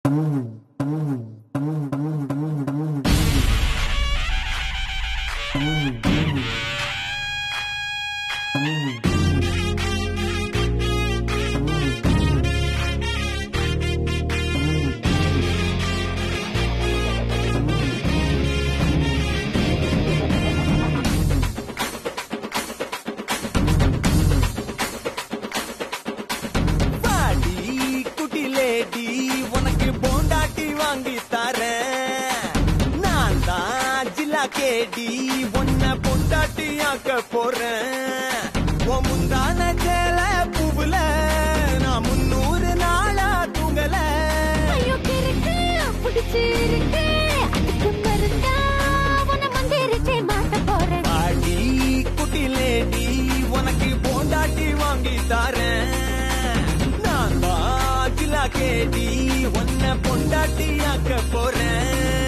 வாடி குட்டி லேடி உனக்கு போண்டாட்டி வாங்கி தரேன் நான் தான் ஜில்லா கேடி உன்னை பொண்டாட்டி ஆக்க போறேன் உன் முந்தான சேல பூவுல நான் முன்னூறு நாளா தூங்கல ஐயோ கிறுக்கு, பிடிச்சிருக்கு. அதுக்கு மருந்தா உன்னை மந்திரிச்சே மாட்டப் போறேன். வாடி குட்டி லேடி உனக்கு போண்டாட்டி வாங்கி தரேன் நான் தான் ஜில்லா கேடி உன்னை பொண்டாட்டி ஆக்க போறேன்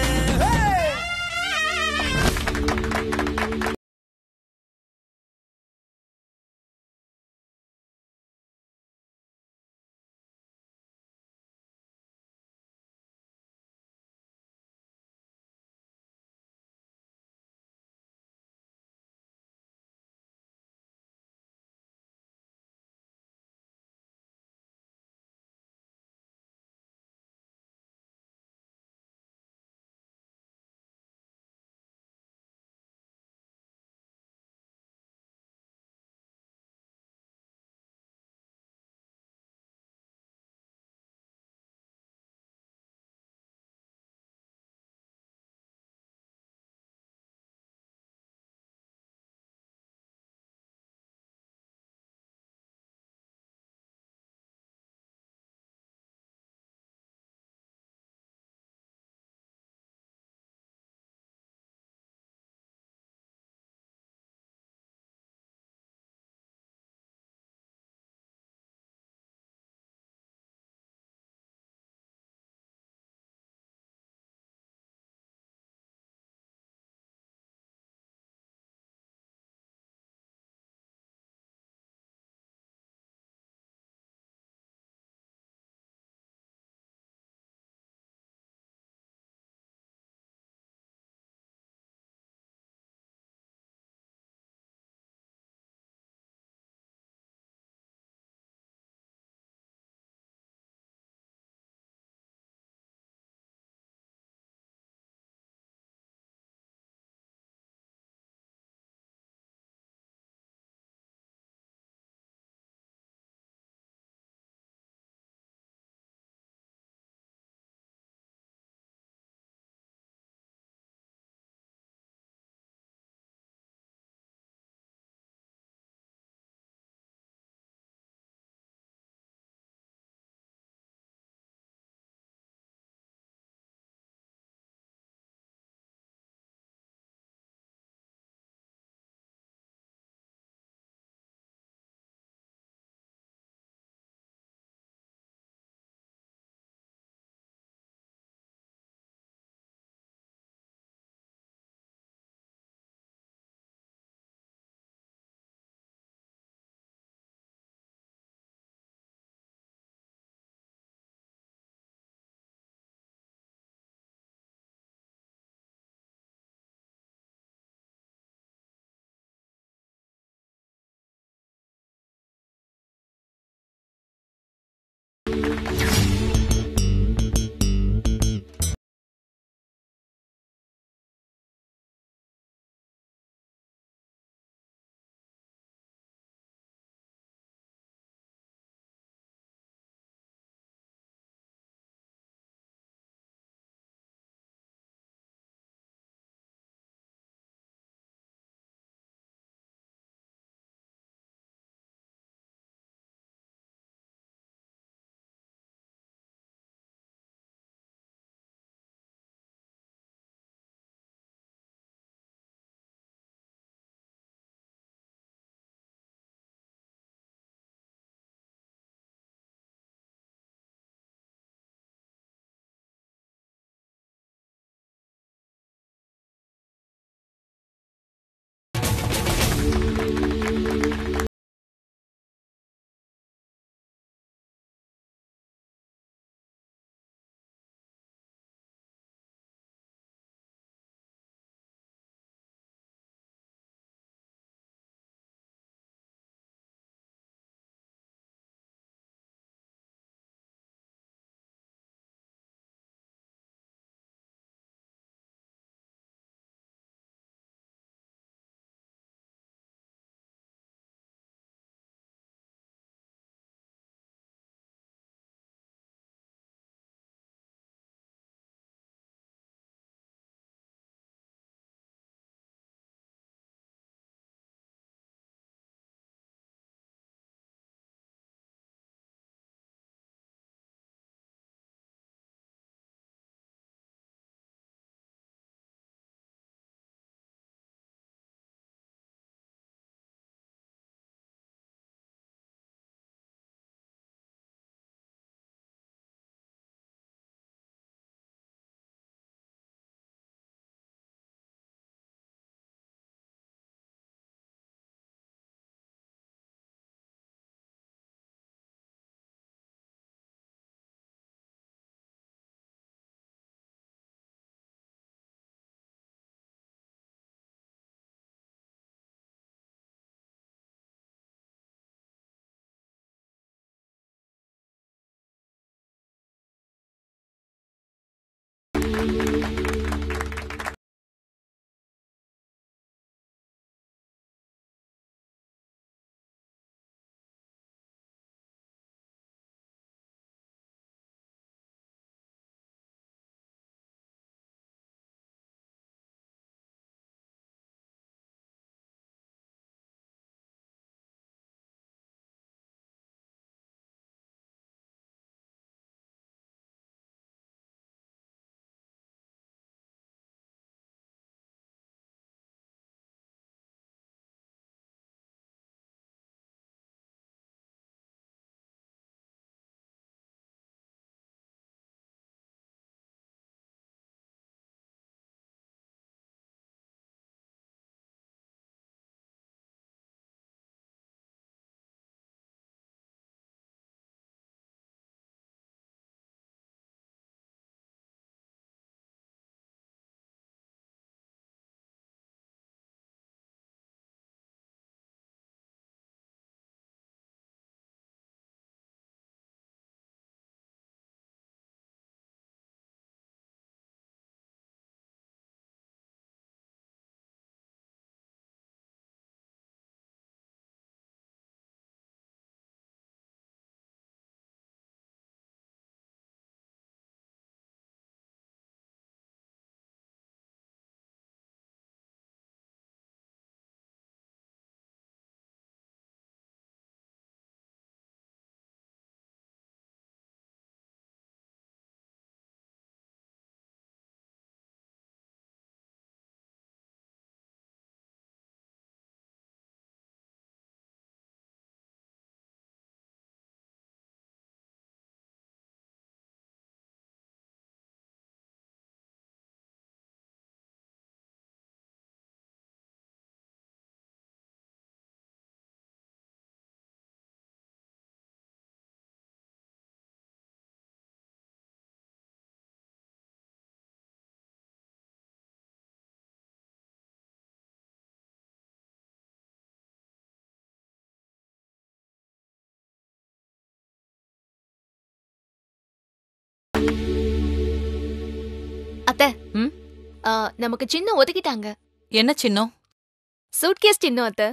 அத்தை ம்? ஆ, நமக்கு சின்ன ஒதுக்கிட்டாங்க என்ன சின்னம் சூட்கேஸ் சின்னம் அத்தை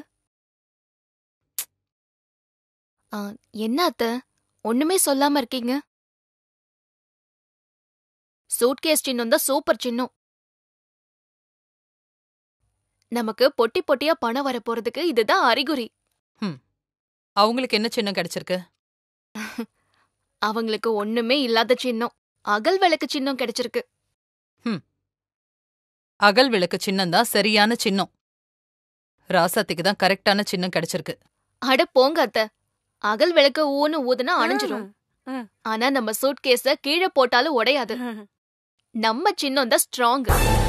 ஆ, என்ன அத்தை ஒண்ணுமே சொல்லாம இருக்கீங்க சூட்கேஸ் சின்னம் தான் சூப்பர் சின்னம் நமக்கு பொட்டி பொட்டியா பணம் வர போறதுக்கு இதுதான் அறிகுறி அவங்களுக்கு என்ன சின்னம் கிடைச்சிருக்கு அவங்களுக்கு ஒண்ணுமே இல்லாத சின்னம் அகல் விளக்கு சின்னம் கிடைச்சிருக்கு அகல் விளக்கு சின்னம் தான் சரியான சின்னம் ராசாத்திக்கு தான் கரெக்டான சின்னம் கிடைச்சிருக்கு அட போங்க அத்தை அகல் விளக்கு ஊன்னு ஊதுனா அணைஞ்சிரும் ஆனா நம்ம சூட்கேஸ கீழே போட்டாலும் உடையாது நம்ம சின்னம் தான் ஸ்ட்ராங்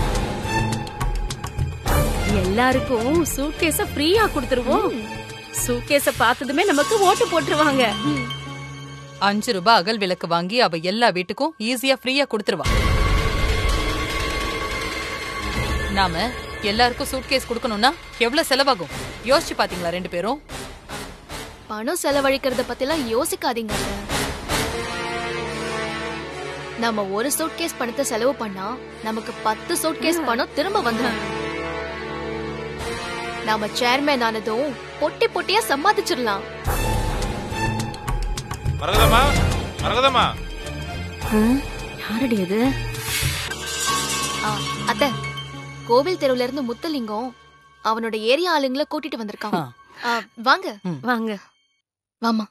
எல்லாருக்கும் சூட்கேஸ ஃப்ரீயா கொடுத்துருவோம் சூட்கேஸ பார்த்ததுமே நமக்கு ஓட்டு போட்டுருவாங்க அஞ்சு ரூபாய் அகல் விளக்கு வாங்கி அவ எல்லா வீட்டுக்கும் ஈஸியா ஃப்ரீயா கொடுத்துருவா நாம எல்லாருக்கும் சூட்கேஸ் கொடுக்கணும்னா எவ்வளவு செலவாகும் யோசிச்சு பாத்தீங்களா ரெண்டு பேரும் பணம் செலவழிக்கிறத பத்திலாம் யோசிக்காதீங்க அத்தை. நம்ம ஒரு சூட்கேஸ் பணத்தை செலவு பண்ணா நமக்கு பத்து சூட்கேஸ் பணம் திரும்ப வந்துடும் நாம சேர்மேன் ஆனதும் பொட்டி பொட்டியா சம்பாதிச்சிடலாம் மரகதம்மா மரகதம்மா யாரடி அது ஆ, அத்தை கோவில் தெருவுல இருந்து முத்தலிங்கம் அவனோட ஏரியா ஆளுங்களை கூட்டிட்டு வந்திருக்கான் ஆ. ஆ, வாங்க வாங்க வாமா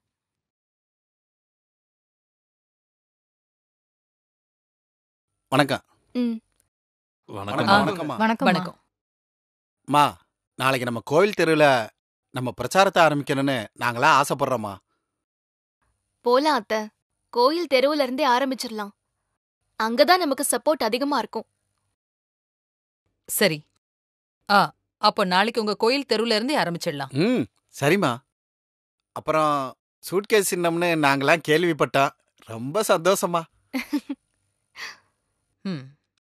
வணக்கம் ம் வணக்கம் ஆ. வணக்கம்மா வணக்கம் வணக்கம் மா நாளைக்கு நம்ம கோயில் தெருவில் நம்ம பிரச்சாரத்தை ஆரம்பிக்கணும்னு நாங்களா ஆசைப்படுறோம்மா போலாம் அத்தை கோயில் தெருவுல இருந்தே ஆரம்பிச்சிடலாம் அங்கதான் நமக்கு சப்போர்ட் அதிகமா இருக்கும் சரி ஆ அப்போ நாளைக்கு உங்க கோயில் தெருவுல இருந்தே ஆரம்பிச்சிடலாம் ம் சரிம்மா அப்புறம் சூட்கேஸ் சின்னம்னு நாங்களாம் கேள்விப்பட்டோம் ரொம்ப சந்தோஷமா ம்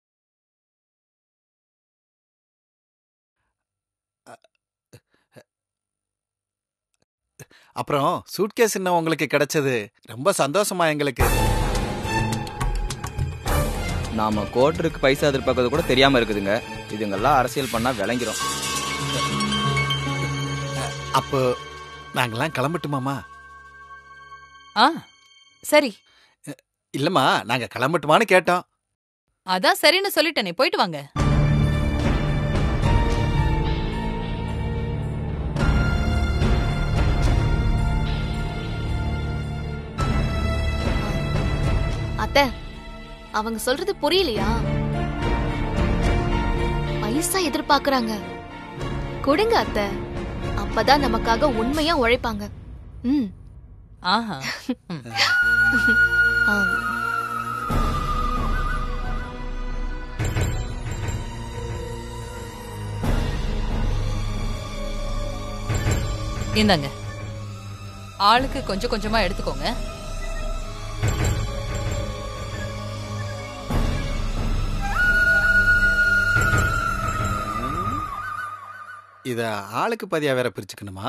அப்புறம் சூட்கேஸ் சின்னம் உங்களுக்கு கிடைச்சது ரொம்ப சந்தோஷமா எங்களுக்கு நாம கோட்டருக்கு பைசா எதிர்பார்க்கறது கூட தெரியாம இருக்குதுங்க இதுங்கெல்லாம் அரசியல் பண்ணா விளங்கிரும் அப்போ நாங்கெல்லாம் கிளம்பட்டுமாமா ஆ சரி இல்லம்மா நாங்க கிளம்பட்டுமான்னு கேட்டோம் அதான் சரின்னு சொல்லிட்டேனே போயிட்டு வாங்க அத்தை அவங்க சொல்றது புரியலையா பைசா எதிர்பார்க்கறாங்க கொடுங்க அத்தை அப்பதான் நமக்காக உண்மையா உழைப்பாங்க ம் ஆஹா ம். ஆ. இந்தாங்க ஆளுக்கு கொஞ்சம் கொஞ்சமா எடுத்துக்கோங்க இத ஆளுக்கு பதியா வேற பிரிச்சுக்கணுமா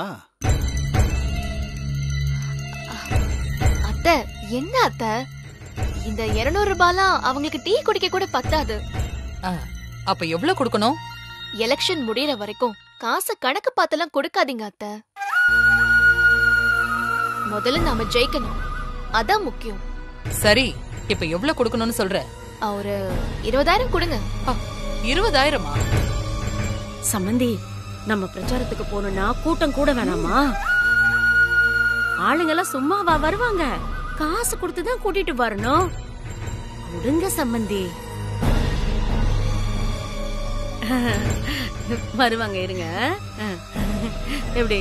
அத்தை என்ன அத்தை இந்த 200 ரூபாய்லாம் அவங்களுக்கு டீ குடிக்க கூட பத்தாது ஆ, அப்ப எவ்வளவு கொடுக்கணும் எலெக்ஷன் முடியற வரைக்கும் காசு கணக்கு பார்த்தெல்லாம் கொடுக்காதீங்க அத்தை முதல்ல நாம ஜெயிக்கணும் அதான் முக்கியம் சரி இப்ப எவ்வளவு கொடுக்கணும்னு சொல்ற ஆ, ஒரு இருபதாயிரம் கொடுங்க ஆ, இருபதாயிரமா சம்மந்தி நம்ம பிரச்சாரத்துக்கு போகணும்னா கூட்டம் கூட வேணாமா ஆளுங்கெல்லாம் சும்மாவா வருவாங்க காசு கொடுத்து தான் கூட்டிட்டு வரணும் கொடுங்க சம்மந்தி வருவாங்க இருங்க எப்படி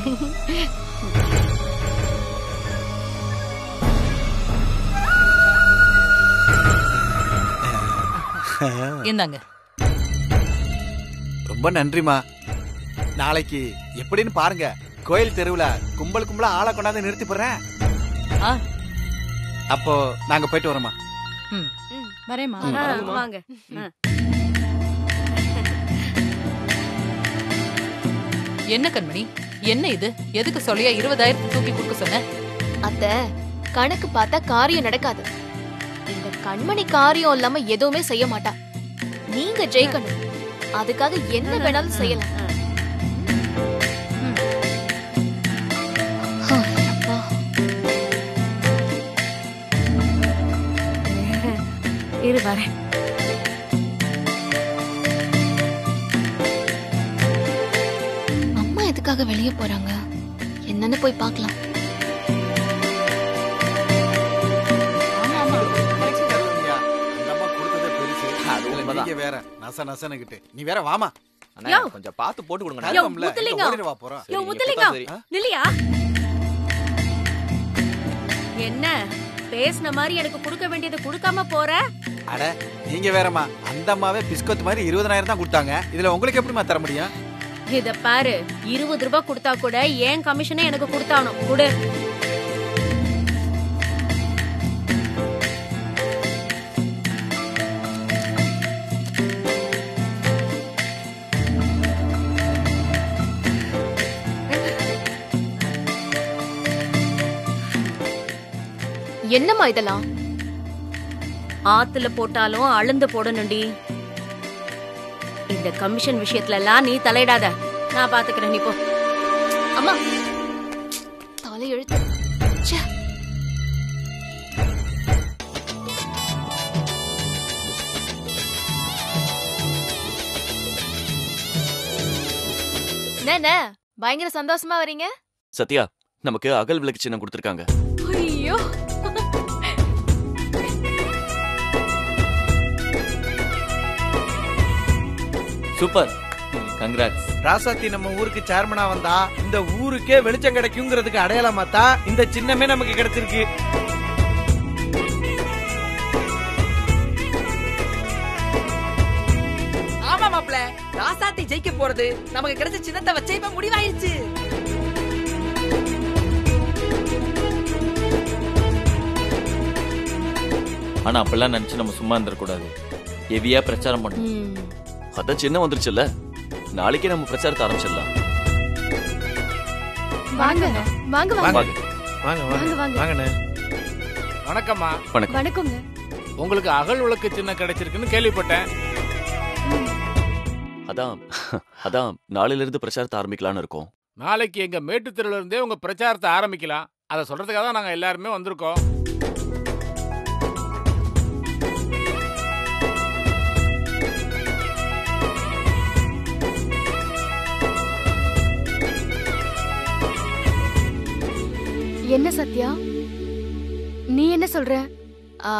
இந்தாங்க ரொம்ப நன்றிமா நாளைக்கு எப்படின்னு பாருங்க கோயில் தெருவுல கும்பல் கும்பலா ஆளை கொண்டாந்து நிறுத்தி போடுறேன் ஆ. அப்போ நாங்க போயிட்டு வரோமா ம் ம். வரேம்மா ஆ, வாங்க ஆ. என்ன கண்மணி என்ன இது எதுக்கு சொல்லியா இருபதாயிரத்து தூக்கி கொடுக்க சொன்ன அத்தை கணக்கு பார்த்தா காரியம் நடக்காது இந்த கண்மணி காரியம் இல்லாம எதுவுமே செய்ய மாட்டா நீங்க ஜெயிக்கணும் அதுக்காக என்ன வேணாலும் செய்யலாம் அப்பா. இரு வரேன் அம்மா எதுக்காக வெளியே போறாங்க என்னன்னு போய் பார்க்கலாம் அந்த அம்மா கொடுத்ததே பெருசு. அது இதுல உண்மைதான். நீங்க வேற நச நசனுக்கிட்டு நீ வேற வாமா அண்ணா யோ. கொஞ்சம் பார்த்து போட்டு கொடுங்க யோ, ஆமாம்ல, எங்க முத்துலிங்கம். ஓடிடவா போறோம் யோ சரி, முத்துலிங்கம் இப்பதான் நில்லையா என்ன பேசின மாதிரி எனக்கு கொடுக்க வேண்டியதை கொடுக்காம போற அட நீங்க வேறம்மா அந்த அம்மாவே பிஸ்கத் மாதிரி இருபதனாயிரம் தான் கொடுத்தாங்க இதுல உங்களுக்கு எப்படிமா தர முடியும் இத பாரு இருபது ரூபாய் கொடுத்தா கூட ஏன் கமிஷனை எனக்கு கொடுத்தானும் கொடு என்னம்மா இதெல்லாம் ஆத்துல போட்டாலும் அழுந்து போடணும்டி இந்த கமிஷன் விஷயத்துல எல்லாம் நீ தலையிடாத நான் பாத்துக்கிறேன் நீ போ அம்மா தலை எழுத்து ச்சே. என்னண்ணே பயங்கர சந்தோஷமா வரீங்க சத்யா நமக்கு அகல் விளக்கு சின்னம் கொடுத்துருக்காங்க ஐயோ சூப்பர் கங்க்ராட்ஸ் ராசாத்தி நம்ம ஊருக்கு சேர்மனா வந்தா இந்த ஊருக்கே வெளிச்சம் கிடைக்குங்கிறதுக்கு அடையாளமா தான் இந்த சின்னமே நமக்கு கிடைச்சிருக்கு ஆமா மாப்ள ராசாத்தி ஜெயிக்க போறது நமக்கு கிடைச்ச சின்னத்தை வச்சே இப்ப முடிவாயிருச்சு ஆனா அப்பெல்லாம் நினைச்சு நம்ம சும்மா இருந்துடக்கூடாது ஹெவியா பிரச்சாரம் பண்ணணும் ம். அதான் சின்ன வந்துருச்சுல்ல நாளைக்கே நம்ம பிரச்சாரத்தை ஆரம்பிச்சிடலாம் வாங்க வாங்க வாங்க வாங்க வாங்க வாங்க, வாங்க. வாங்கண்ணே வணக்கம்மா வணக்கம் வணக்கங்க உங்களுக்கு அகல் விளக்கு சின்னம் கிடைச்சிருக்குன்னு கேள்விப்பட்டேன் அதான் அதான் நாளையில இருந்து பிரச்சாரத்தை ஆரம்பிக்கலாம்னு இருக்கோம் நாளைக்கு எங்க மேட்டுத்தெருவுல இருந்தே உங்க பிரச்சாரத்தை ஆரம்பிக்கலாம் அதை சொல்றதுக்காக தான் நாங்க எல்லாருமே வந்திருக்கோம் என்ன சத்யா நீ என்ன சொல்ற ஆ,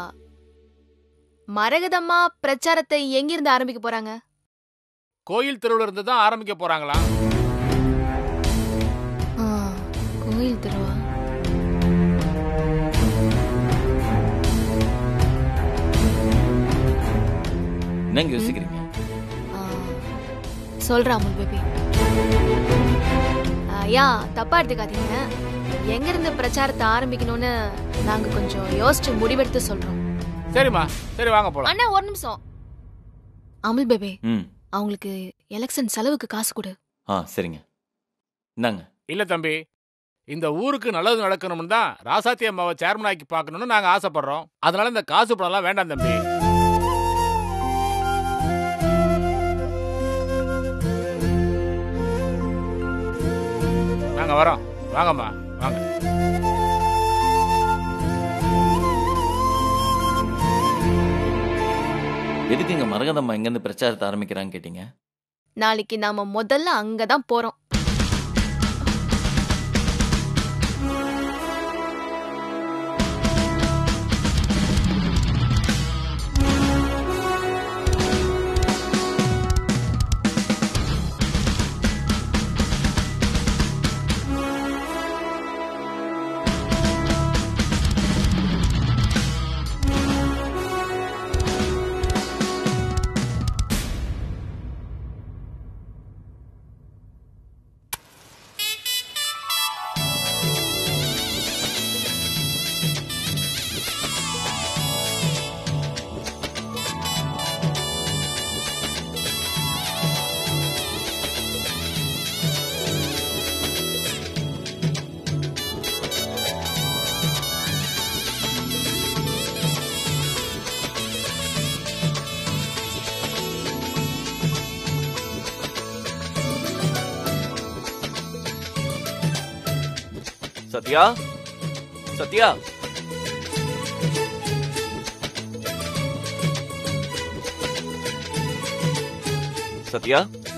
மரகதம்மா பிரச்சாரத்தை எங்கிருந்து ஆரம்பிக்க போறாங்க கோயில் தெருவுல இருந்து தான் ஆரம்பிக்க போறாங்களாம் ஆ, கோயில் திருவா என்னங்க யோசிக்கிறீங்க சொல்றா அமுல் பேபி ஐயா தப்பா எடுத்துக்காதீங்க எங்க இருந்து பிரச்சாரத்தை ஆரம்பிக்கணும்னு நாங்க கொஞ்சம் யோசிச்சு முடிவெடுத்து சொல்றோம் சரிம்மா சரி வாங்க போலாம் அண்ணா ஒரு நிமிஷம் அமுல் பேபி ம் அவங்களுக்கு எலெக்ஷன் செலவுக்கு காசு கொடு ஆ சரிங்க இந்தாங்க இல்ல தம்பி இந்த ஊருக்கு நல்லது நடக்கணும்னு தான் ராசாத்தி அம்மாவை சேர்மன் ஆக்கி பார்க்கணும்னு நாங்க ஆசைப்படுறோம் அதனால இந்த காசு பணம்லாம் வேண்டாம் தம்பி நாங்க வரோம் வாங்கம்மா வாங்க எதுக்கு இங்க மரகதம்மா எங்கேருந்து பிரச்சாரத்தை ஆரம்பிக்கிறான்னு கேட்டீங்க நாளைக்கு நாம முதல்ல அங்கதான் போறோம் சத்யா சத்யா சத்யா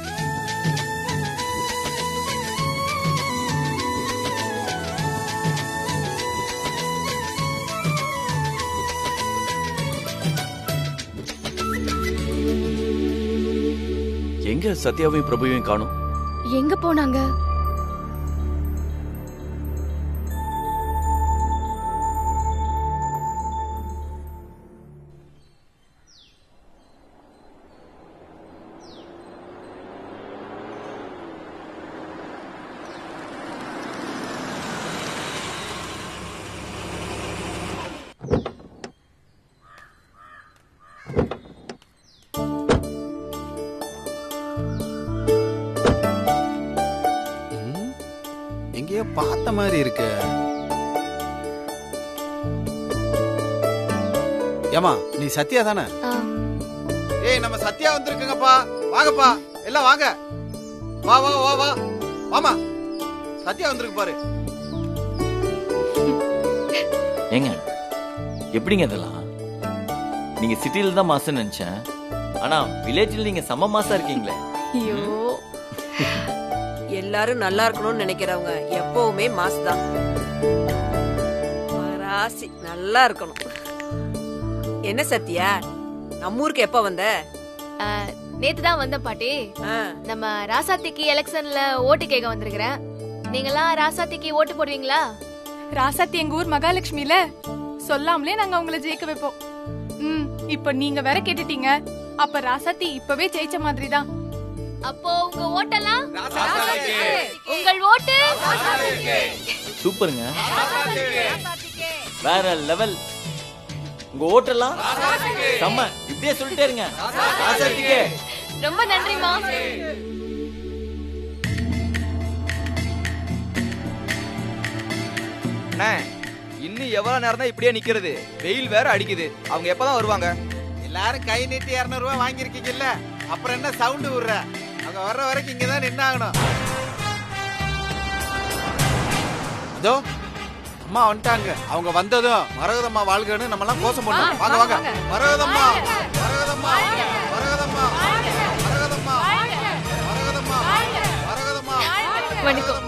எங்க சத்யாவையும் பிரபுவையும் காணும் எங்க போனாங்க ம், எங்கேயோ பார்த்த மாதிரி இருக்கு ஏமா நீ சத்யா தானே ஆ, ஏய் நம்ம சத்யா வந்திருக்குங்கப்பா வாங்கப்பா எல்லாம் வாங்க வா வா வா வா வாமா சத்யா வந்திருக்கு பாரு ஏங்க எப்படிங்க இதெல்லாம் நீங்க சிட்டில தான் மாசம் நினைச்சேன் ஆனா வில்லேஜ்ல நீங்க செம்ம மாசா இருக்கீங்களே ஐயோ எல்லாரும் நல்லா இருக்கணும்னு நினைக்கிறவங்க எப்பவுமே மாசு தான் ராசி நல்லா இருக்கணும் என்ன சத்யா நம்ம ஊருக்கு எப்ப வந்த ஆ, நேத்து தான் வந்த பாட்டி ஆ, நம்ம ராசாத்திக்கு எலெக்ஷன்ல ஓட்டு கேட்க வந்திருக்கிறேன் நீங்களாம் ராசாத்திக்கு ஓட்டு போடுவீங்களா ராசாத்தி எங்க ஊர் மகாலட்சுமில சொல்லாமலே நாங்க உங்களை ஜெயிக்க வைப்போம் ம் இப்ப நீங்க வேற கேட்டுட்டீங்க அப்ப ராசாத்தி இப்பவே ஜெயிச்ச மாதிரி தான் அப்போ உங்க ஓட்டெல்லாம் உங்கள் ஓட்டு சூப்பருங்க வேற லெவல் உங்க ஓட்டெல்லாம் செம்ம இப்படியே சொல்லிட்டே இருங்க ராசாத்திக்கே ரொம்ப நன்றிமா அண்ணே இன்னும் எவ்வளவு நேரம் தான் இப்படியே நிக்கிறது வெயில் வேற அடிக்குது அவங்க எப்பதான் வருவாங்க எல்லாரும் கை நீட்டி இருநூறு ரூபாய் வாங்கியிருக்கீங்கல்ல அப்புறம் என்ன சவுண்டு விடுற அவங்க வர்ற வரைக்கும் இங்க தான் நின்னாகணும் இதோ அம்மா வந்துட்டாங்க அவங்க வந்ததும் மரகதம்மா வாழ்கன்னு நம்ம எல்லாம் கோஷம் பண்ணுவோம் வாங்க வாங்க மரகதம்மா மரகதம்மா மரகதம்மா மரகதம்மா மரகதம்மா மரகதம்மா வணக்கம்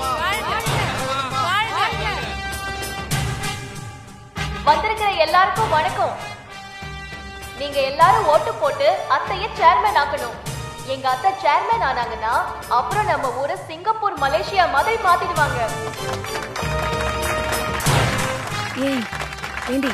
வந்திருக்கிற எல்லாருக்கும் வணக்கம் நீங்க எல்லாரும் ஓட்டு போட்டு அத்தைய சேர்மேன் ஆக்கணும் எங்க அத்தை சேர்மேன் ஆனாங்கன்னா அப்புறம் நம்ம ஊரை சிங்கப்பூர் மலேசியா மாதிரி மாத்திடுவாங்க ஏய் ஏண்டி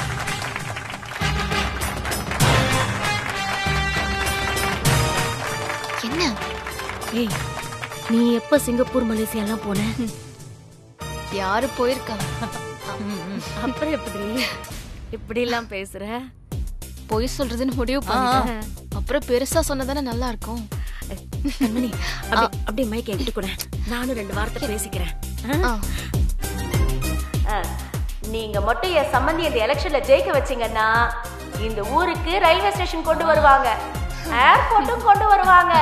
என்ன ஏய் நீ எப்ப சிங்கப்பூர் மலேசியா எல்லாம் போன யாரு போயிருக்கா அப்புறம் எப்படி இப்படி எல்லாம் பேசுற பொய் சொல்றதுன்னு முடிவு பண்ணிட்டேன் அப்புறம் பெருசா சொன்னதானே நல்லா இருக்கும் கண்மணி அப்படி அப்படியே மைக் என்கிட்ட கூட நானும் ரெண்டு வார்த்தை பேசிக்கிறேன் ஆ? ஆ. நீங்க மட்டும் என் சம்பந்தி இந்த எலெக்ஷன்ல ஜெயிக்க வச்சீங்கன்னா இந்த ஊருக்கு ரயில்வே ஸ்டேஷன் கொண்டு வருவாங்க ஏர்போர்ட்டும் கொண்டு வருவாங்க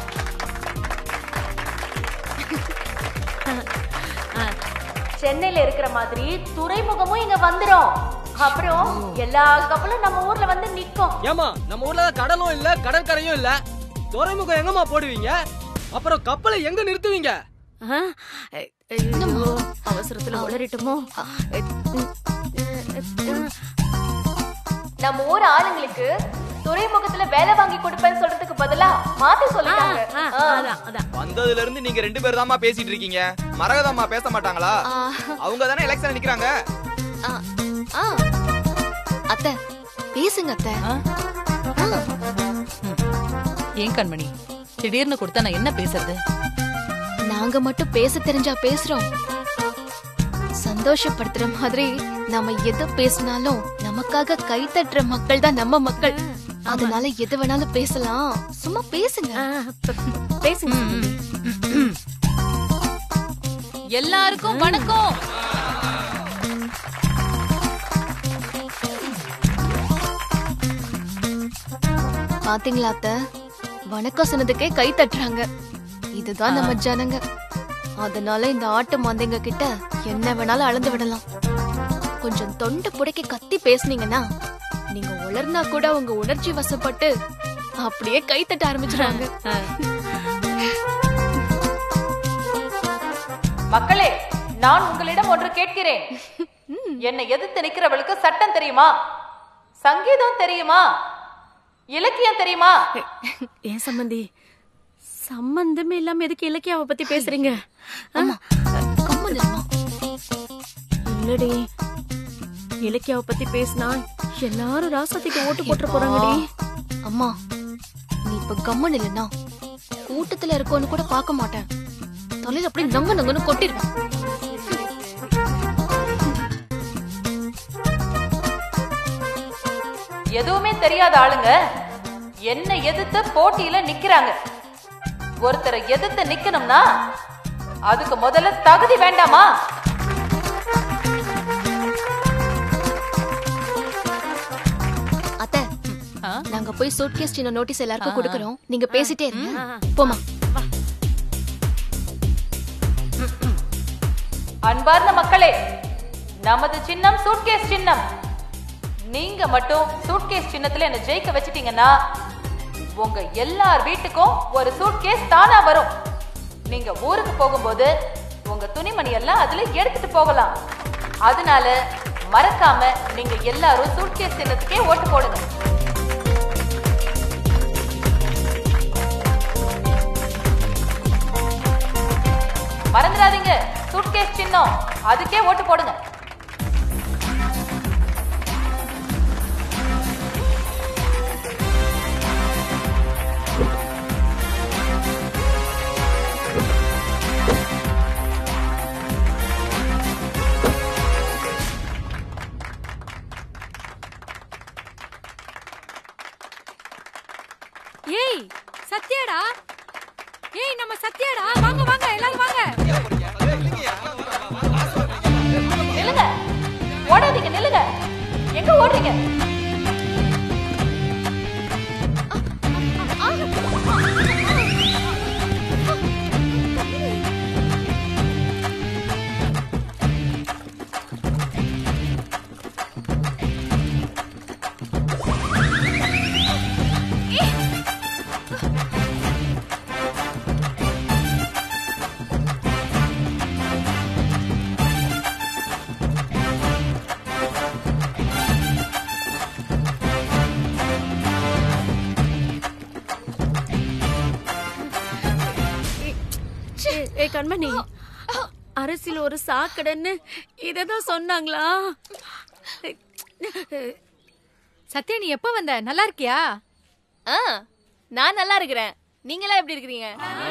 சென்னையில இருக்கிற மாதிரி துறைமுகமும் இங்க வந்துரும் அப்புறம் எல்லா கப்பலும் நம்ம ஊர்ல வந்து நிக்கும் ஏமா நம்ம ஊர்ல தான் கடலும் இல்ல கடற்கரையும் இல்ல துறைமுகம் எங்கம்மா போடுவீங்க அப்புறம் கப்பலை எங்க நிறுத்துவீங்க ஆ? ஐயோ, அவசரத்துல உளறிட்டோமோ நம்ம ஊர் ஆளுங்களுக்கு துறைமுகத்துல வேலை வாங்கி கொடுப்பேன்னு சொல்றதுக்கு பதிலா மாத்தி சொல்லிட்டாங்க ஆ. வந்ததுல இருந்து நீங்க ரெண்டு பேரும் தாம்மா பேசிட்டு இருக்கீங்க மரகதம்மா பேச மாட்டாங்களா அவங்க தானே எலெக்ஷன் நிக்கிறாங்க ஆ, ஆ. அத்தை பேசுங்க அத்தை ஏன் கண்மணி திடீர்னு கொடுத்தா நான் என்ன பேசுறது நாங்க மட்டும் பேச தெரிஞ்சா பேசுறோம் சந்தோஷப்படுத்துற மாதிரி நாம எது பேசினாலும் நமக்காக கை தட்டுற மக்கள் தான் நம்ம மக்கள் அதனால எது வேணாலும் பேசலாம் சும்மா பேசுங்க பேசுங்க எல்லாருக்கும் வணக்கம் பாத்தீங்களா அத்தை வணக்கம் சொன்னதுக்கே கை தட்டுறாங்க இதுதான் நம்ம ஜனங்க அதனால இந்த ஆட்டு மந்தைங்க கிட்ட என்ன வேணாலும் அளந்து விடலாம் கொஞ்சம் தொண்டை புடைக்க கத்தி பேசுனீங்கன்னா நீங்க உளர்னா கூட உங்க உணர்ச்சி வசப்பட்டு அப்படியே கை தட்ட ஆரம்பிச்சுறாங்க மக்களே நான் உங்களிடம் ஒன்று கேட்கிறேன் என்னை எதிர்த்து நிக்கிறவளுக்கு சட்டம் தெரியுமா சங்கீதம் தெரியுமா இலக்கியம் தெரியுமா ஏன் சம்பந்தி சம்பந்தமே இல்லாம எதுக்கு இலக்கியாவை பத்தி பேசுறீங்க ஆ? இல்லடி இலக்கியாவை பத்தி பேசினா எல்லாரும் ராசாத்திக்கு ஓட்டு போட்டு போறாங்கடி அம்மா நீ இப்ப கம்மன் இல்லனா கூட்டத்துல இருக்கோன்னு கூட பார்க்க மாட்டேன் தலையில அப்படியே நங்க நங்கன்னு கொட்டிருவேன் எதுவுமே தெரியாத ஆளுங்க என்ன எதிர்த்து போட்டியில நிக்கிறாங்க ஒருத்தரை எதிர்த்து நிக்கணும்னா அதுக்கு முதல்ல தகுதி வேண்டாமா அத்தை நாங்க போய் சூட்கேஸ் சின்ன நோட்டீஸ் எல்லாருக்கும் கொடுக்கறோம் நீங்க பேசிட்டே இருங்க போமா அன்பார்ந்த மக்களே நமது சின்னம் சூட்கேஸ் சின்னம் நீங்க மட்டும் சூட்கேஸ் சின்னத்துல என்ன ஜெயிக்க வச்சிட்டீங்கன்னா உங்க எல்லார் வீட்டுக்கும் ஒரு சூட்கேஸ் தானா வரும் நீங்க ஊருக்கு போகும்போது உங்க துணிமணி எல்லாம் அதுல எடுத்துட்டு போகலாம் அதனால மறக்காம நீங்க எல்லாரும் சூட்கேஸ் சின்னத்துக்கே ஓட்டு போடுங்க மறந்துடாதீங்க சூட்கேஸ் சின்னம் அதுக்கே ஓட்டு போடுங்க ஏய் சத்யாடா ஏய் நம்ம சத்யாடா வாங்க வாங்க எல்லாரும் வாங்க இல்லங்க ஓடாதீங்க நில்லுங்க எங்க ஓடுறீங்க ஏய், ஏய் கண்மணி அரசியல் ஒரு சாக்கடைன்னு இததான் சொன்னாங்களா சத்யா நீ எப்ப வந்த நல்லா இருக்கியா ஆ நான் நல்லா இருக்கிறேன் நீங்களா எப்படி இருக்கிறீங்க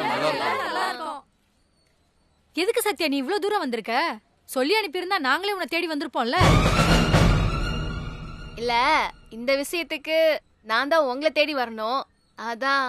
எதுக்கு சத்யா நீ இவ்ளோ தூரம் வந்திருக்க சொல்லி அனுப்பியிருந்தா நாங்களே உன்னை தேடி வந்திருப்போம்ல இல்ல இந்த விஷயத்துக்கு நான் தான் உங்களை தேடி வரணும் அதான்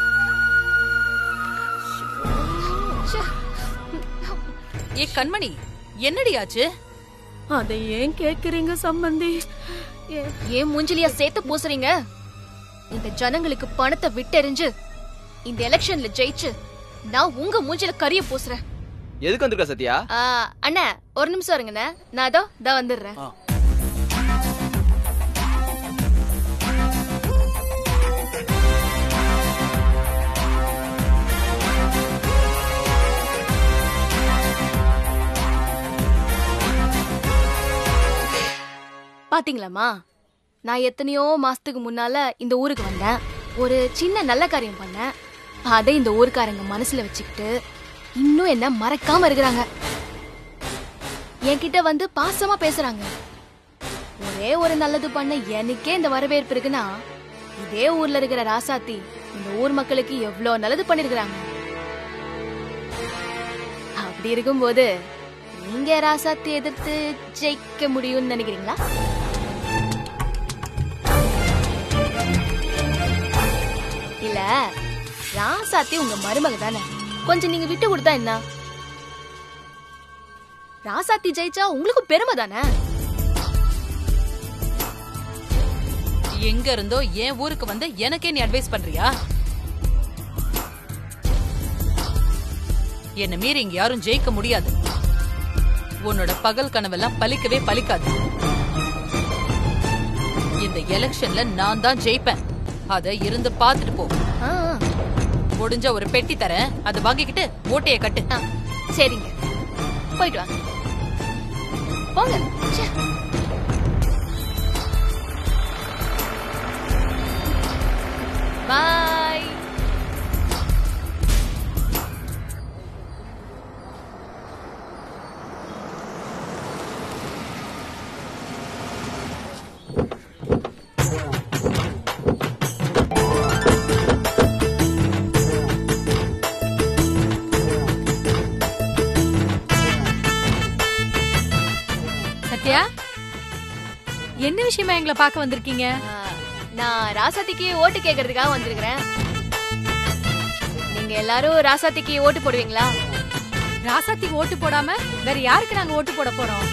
ஏ கண்மணி என்னடி ஆச்சு அதை ஏன் கேக்குறீங்க சம்பந்தி ஏ- ஏன் மூஞ்சிலியா சேர்த்து பூசுறீங்க இந்த ஜனங்களுக்கு பணத்தை விட்டெறிஞ்சு இந்த எலெக்ஷன்ல ஜெயிச்சு நான் உங்க மூஞ்சில கரிய பூசுறேன் எதுக்கு வந்திருக்க சத்யா ஆ, அண்ணா ஒரு நிமிஷம் இருங்கண்ணே நான் அதோ இதோ வந்துடுறேன் பாத்தீங்களாம்மா நான் எத்தனையோ மாசத்துக்கு முன்னால இந்த ஊருக்கு வந்தேன் ஒரு சின்ன நல்ல காரியம் பண்ணேன் அதை இந்த ஊர்க்காரங்க மனசுல வச்சுக்கிட்டு இன்னும் என்ன மறக்காம இருக்கிறாங்க என்கிட்ட வந்து பாசமா பேசுறாங்க ஒரே ஒரு நல்லது பண்ண எனக்கே இந்த வரவேற்பு இருக்குன்னா இதே ஊர்ல இருக்கிற ராசாத்தி இந்த ஊர் மக்களுக்கு எவ்வளவு நல்லது பண்ணிருக்கிறாங்க அப்படி இருக்கும்போது நீங்க ராசாத்தி எதிர்த்து ஜெயிக்க முடியும்னு நினைக்கிறீங்களா இல்ல ராசாத்தி உங்க மருமக தானே கொஞ்சம் நீங்க விட்டு கொடுத்தா என்ன ராசாத்தி ஜெயிச்சா உங்களுக்கு பெருமை தானே எங்க இருந்தோ என் ஊருக்கு வந்து எனக்கே நீ அட்வைஸ் பண்றியா என்ன மீறி இங்க யாரும் ஜெயிக்க முடியாது உன்னோட பகல் கனவெல்லாம் பலிக்கவே பலிக்காது இந்த எலெக்ஷன்ல நான் தான் ஜெயிப்பேன் அத இருந்து பாத்துட்டு போ ஆ, ஆ. முடிஞ்ச ஒரு பெட்டி தரேன் அதை வாங்கிக்கிட்டு ஓட்டைய கட்டு ஆ, சரிங்க போயிட்டு வாங்க போங்க ச்சே. பாய் சத்யா என்ன விஷயமா எங்களை பார்க்க வந்திருக்கீங்க ஆ, நான் ராசாத்திக்கு ஓட்டு கேக்குறதுக்காக வந்திருக்கிறேன் நீங்க எல்லாரும் ராசாத்திக்கு ஓட்டு போடுவீங்களா ராசாத்திக்கு ஓட்டு போடாம வேற யாருக்கு நாங்க ஓட்டு போட போறோம்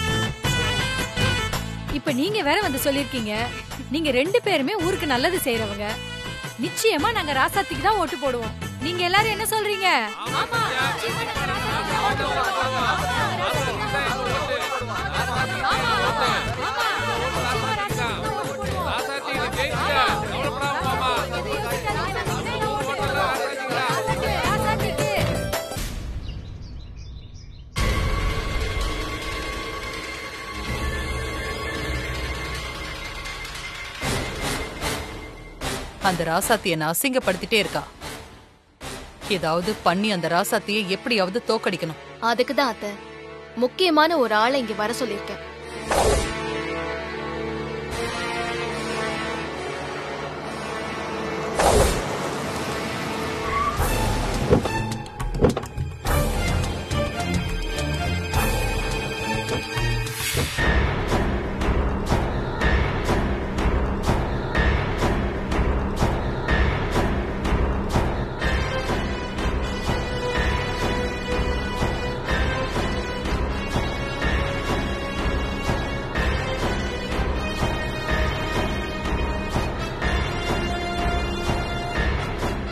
இப்ப நீங்க வேற வந்து சொல்லிருக்கீங்க நீங்க ரெண்டு பேருமே ஊருக்கு நல்லது செய்யறவங்க நிச்சயமா நாங்க ராசாத்திக்கு தான் ஓட்டு போடுவோம் நீங்க எல்லாரும் என்ன சொல்றீங்க ஆமா நிச்சயமா நாங்க ராசாத்திக்கு தான் ஓட்டு போடுவோம். ஆமா, ஆமா, ஆமா. நிச்சயமா ராசாத்திக்கு தான் ஓட்டு போடுவோம். ராசாத்திக்கு. அந்த ராசாத்தி என்ன அசிங்கப்படுத்திட்டே இருக்கா ஏதாவது பண்ணி அந்த ராசாத்தியை எப்படியாவது தோக்கடிக்கணும் அதுக்கு தான் அத்தை முக்கியமான ஒரு ஆளை இங்க வர சொல்லியிருக்கேன்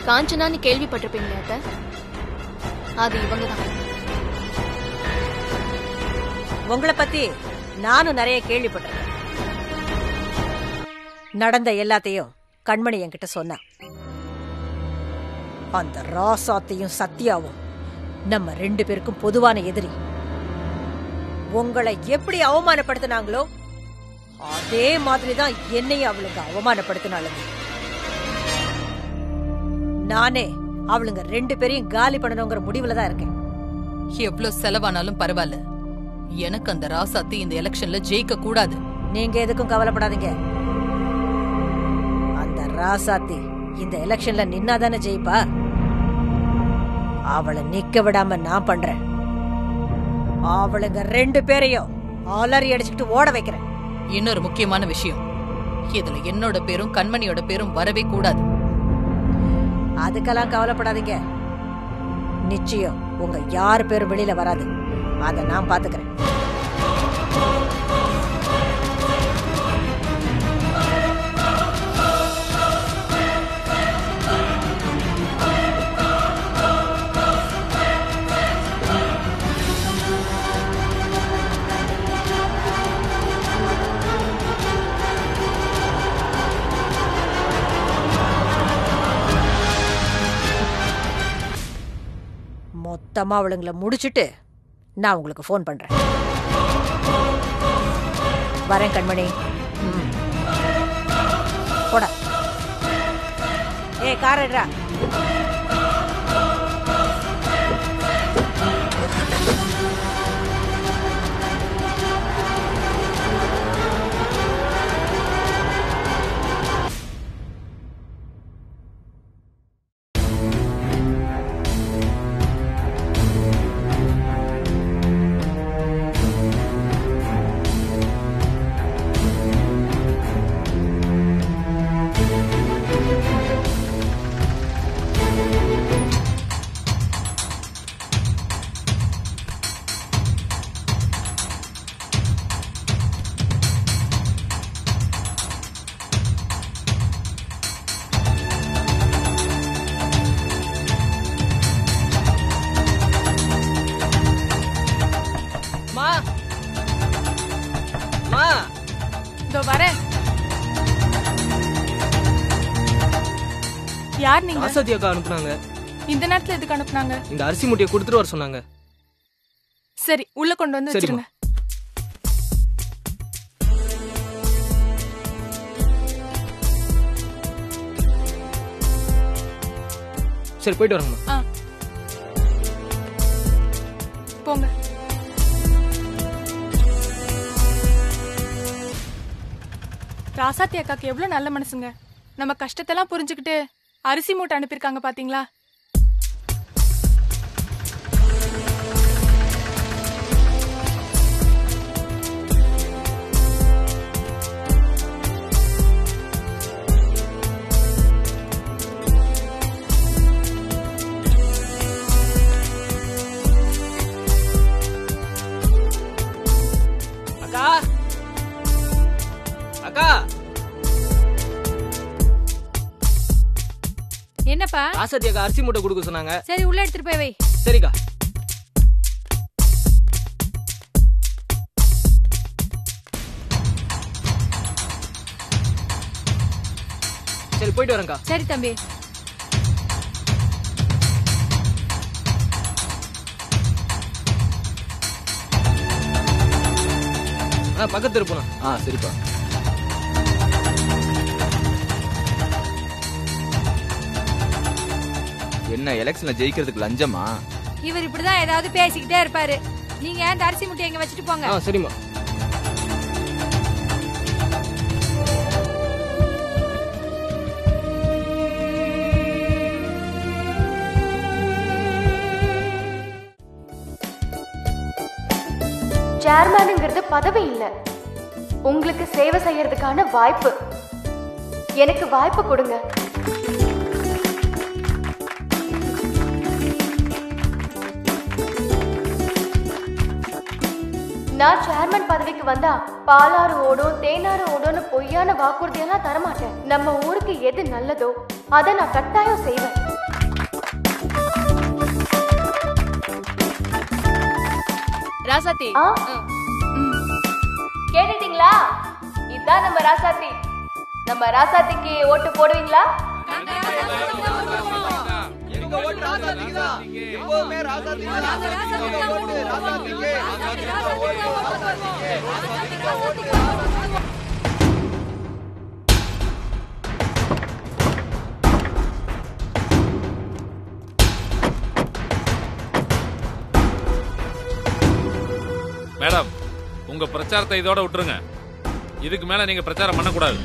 காஞ்சனான்னு கேள்விப்பட்டிருப்பீங்களே அத்தை அது இவங்க தான் உங்களை பத்தி நானும் நிறைய கேள்விப்பட்டிருக்கேன் நடந்த எல்லாத்தையும் கண்மணி என்கிட்ட சொன்னா அந்த ராசாத்தையும் சத்யாவும் நம்ம ரெண்டு பேருக்கும் பொதுவான எதிரி உங்களை எப்படி அவமானப்படுத்தினாங்களோ அதே மாதிரி தான் என்னையும் அவளுங்க அவமானப்படுத்தினாளுங்க நானே அவளுங்க ரெண்டு பேரையும் காலி பண்ணணுங்கிற முடிவுல தான் இருக்கேன் எவ்வளவு செலவானாலும் பரவாயில்ல எனக்கு அந்த ராசாத்தி இந்த எலெக்ஷன்ல ஜெயிக்க கூடாது நீங்க எதுக்கும் கவலைப்படாதீங்க அந்த ராசாத்தி இந்த எலெக்ஷன்ல நின்னாதானே ஜெயிப்பா அவளை நிக்க விடாம நான் பண்றேன் அவளுங்க ரெண்டு பேரையும் அலறி அடிச்சுக்கிட்டு ஓட வைக்கிறேன் இன்னொரு முக்கியமான விஷயம் இதுல என்னோட பேரும் கண்மணியோட பேரும் வரவே கூடாது அதுக்கெல்லாம் கவலைப்படாதீங்க நிச்சயம் உங்க யார் பேரும் வெளியில வராது அதை நான் பாத்துக்கிறேன் மொத்தமா அவளுங்களை முடிச்சிட்டு நான் உங்களுக்கு ஃபோன் பண்றேன் வரேன் கண்மணி ம். போடா ஏ கார் எடுறா மா மா இதோ வரேன் யார் நீங்க ராசாத்தி அக்கா அனுப்புனாங்க இந்த நேரத்துல எதுக்கு அனுப்புனாங்க இந்த அரிசி மூட்டையை கொடுத்துட்டு வர சொன்னாங்க சரி உள்ள கொண்டு வந்து சரிம்மா. வச்சிருங்க சரி போயிட்டு வரேங்கம்மா ஆ போங்க ராசாத்தி அக்காக்கு எவ்வளவு நல்ல மனசுங்க நம்ம கஷ்டத்தெல்லாம் புரிஞ்சுக்கிட்டு அரிசி மூட்டை அனுப்பியிருக்காங்க பாத்தீங்களா அக்கா அக்கா என்னப்பா ராசாத்தி அக்கா அரிசி மூட்டை கொடுக்க சொன்னாங்க சரி உள்ள எடுத்துட்டு போய் வை சரிக்கா சரி போயிட்டு வரேன்க்கா சரி தம்பி ஆ பக்கத்து இருப்போம் ஆ சரிப்பா என்ன எலெக்ஷன்ல ஜெயிக்கிறதுக்கு லஞ்சமா இவர் இப்படிதான் ஏதாவது பேசிக்கிட்டே இருப்பாரு நீங்க அந்த அரிசி முட்டை எங்க வச்சுட்டு போங்க ஆ சரிம்மா சேர்மேனுங்கிறது பதவி இல்ல உங்களுக்கு சேவை செய்யறதுக்கான வாய்ப்பு எனக்கு வாய்ப்பு கொடுங்க நான் சேர்மன் பதவிக்கு வந்தா பாலாறு ஓடும் தேனாறு ஓடும்னு பொய்யான வாக்குறுதியெல்லாம் தரமாட்டேன் நம்ம ஊருக்கு எது நல்லதோ அதை நான் கட்டாயம் செய்வேன் ராசாத்தி கேட்டுட்டீங்களா இதான் நம்ம ராசாத்தி நம்ம ராசாத்திக்கு ஓட்டு போடுவீங்களா எங்க ஓட்டு ராசாத்திக்கு தான் எப்பவுமே ராசாத்திக்கு தான் எங்க ஓட்டு ராசாத்திக்கு ராசாத்திக்கு ஓட்டு ராசாத்திக்கு ராசாத்திக்கு மேடம் உங்க பிரச்சாரத்தை இதோட விட்டுருங்க இதுக்கு மேல நீங்க பிரச்சாரம் பண்ணக்கூடாது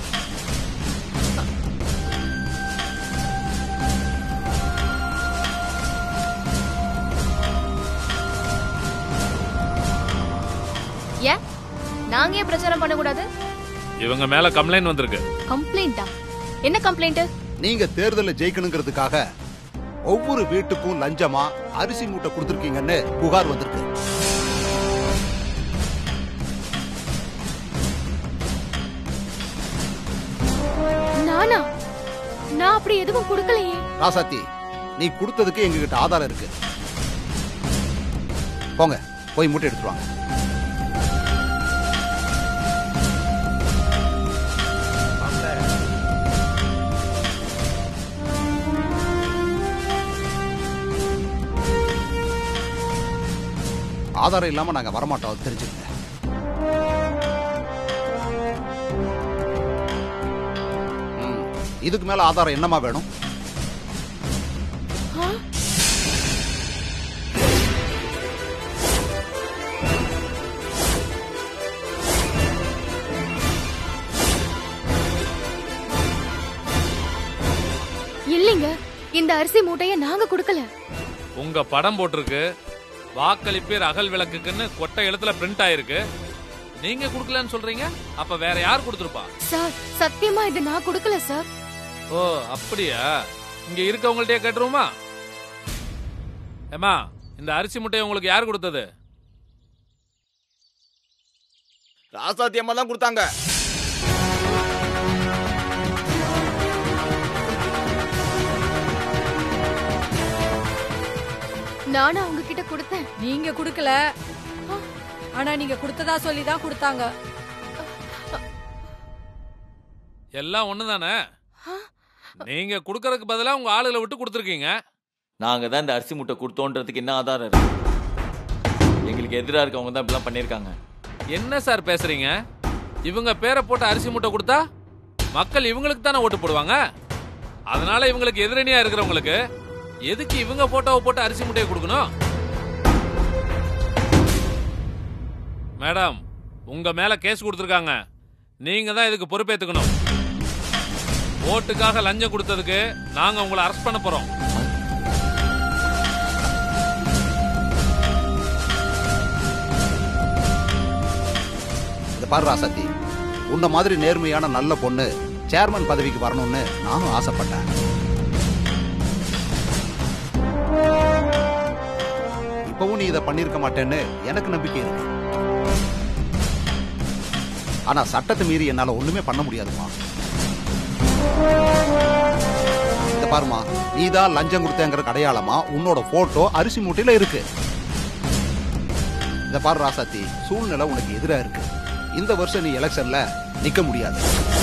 ஏன் நாங்க ஏன் பிரச்சாரம் பண்ணக்கூடாது இவங்க மேல கம்ப்ளைண்ட் வந்திருக்கு கம்ப்ளைண்டா என்ன கம்ப்ளைண்ட் நீங்க தேர்தலில் ஜெயிக்கணுங்கிறதுக்காக ஒவ்வொரு வீட்டுக்கும் லஞ்சமா அரிசி மூட்டை கொடுத்துருக்கீங்கன்னு புகார் வந்திருக்கு நானா நான் அப்படி எதுவும் கொடுக்கலையே ராசாத்தி நீ கொடுத்ததுக்கு எங்ககிட்ட ஆதாரம் இருக்கு போங்க போய் மூட்டை எடுத்துட்டு வாங்க ஆதாரம் இல்லாம நாங்க வரமாட்டோம் அது தெரிஞ்சுக்கங்க ம், இதுக்கு மேல ஆதாரம் என்னமா வேணும் இல்லைங்க இந்த அரிசி மூட்டைய நாங்க கொடுக்கல உங்க படம் போட்டிருக்கு வாக்களிப்பீர் அகல் விளக்குக்குன்னு கொட்டை எழுத்துல பிரிண்ட் ஆயிருக்கு நீங்க குடுக்கலன்னு சொல்றீங்க அப்ப வேற யார் கொடுத்துருப்பா சார் சத்தியமா இது நான் கொடுக்கல சார் ஓ அப்படியா இங்க இருக்கவங்கள்ட்டயே கேட்டுருவோமா ஏமா இந்த அரிசி முட்டையை உங்களுக்கு யார் கொடுத்தது ராசாத்தி அம்மா தான் கொடுத்தாங்க நானும் அவங்க கிட்ட கொடுத்தேன் நீங்க குடுக்கல ஆனா நீங்க கொடுத்ததா சொல்லி தான் கொடுத்தாங்க எல்லாம் ஒண்ணுதானே நீங்க குடுக்கறதுக்கு பதிலா உங்க ஆளுகளை விட்டு கொடுத்துருக்கீங்க நாங்க தான் இந்த அரிசி முட்டை கொடுத்தோன்றதுக்கு என்ன ஆதாரம் இருக்கு எங்களுக்கு எதிராக இருக்கவங்க தான் இப்படிலாம் பண்ணியிருக்காங்க என்ன சார் பேசுறீங்க இவங்க பேரை போட்டு அரிசி மூட்டை கொடுத்தா மக்கள் இவங்களுக்கு தானே ஓட்டு போடுவாங்க அதனால இவங்களுக்கு எதிரணியா இருக்கிறவங்களுக்கு எதுக்கு இவங்க போட்டோவை போட்டு அரிசி மூட்டையை கொடுக்கணும் மேடம் உங்க மேல கேஸ் கொடுத்துருக்காங்க நீங்க தான் இதுக்கு பொறுப்பேத்துக்கணும் ஓட்டுக்காக லஞ்சம் கொடுத்ததுக்கு நாங்க உங்களை அரெஸ்ட் பண்ண போறோம் இந்த பாரு ராசாத்தி உன்ன மாதிரி நேர்மையான நல்ல பொண்ணு சேர்மன் பதவிக்கு வரணும்னு நானும் ஆசைப்பட்டேன் இப்பவும் நீ இதை பண்ணிருக்க மாட்டேன்னு எனக்கு நம்பிக்கை இருக்கு ஆனா சட்டத்தை மீறி என்னால ஒண்ணுமே பண்ண முடியாதுமா இந்த பாருமா நீதான் லஞ்சம் கொடுத்தேங்கிற அடையாளமா உன்னோட போட்டோ அரிசி மூட்டையில இருக்கு இந்த பாரு ராசாத்தி சூழ்நிலை உனக்கு எதிரா இருக்கு இந்த வருஷம் நீ எலெக்ஷன்ல நிக்க முடியாது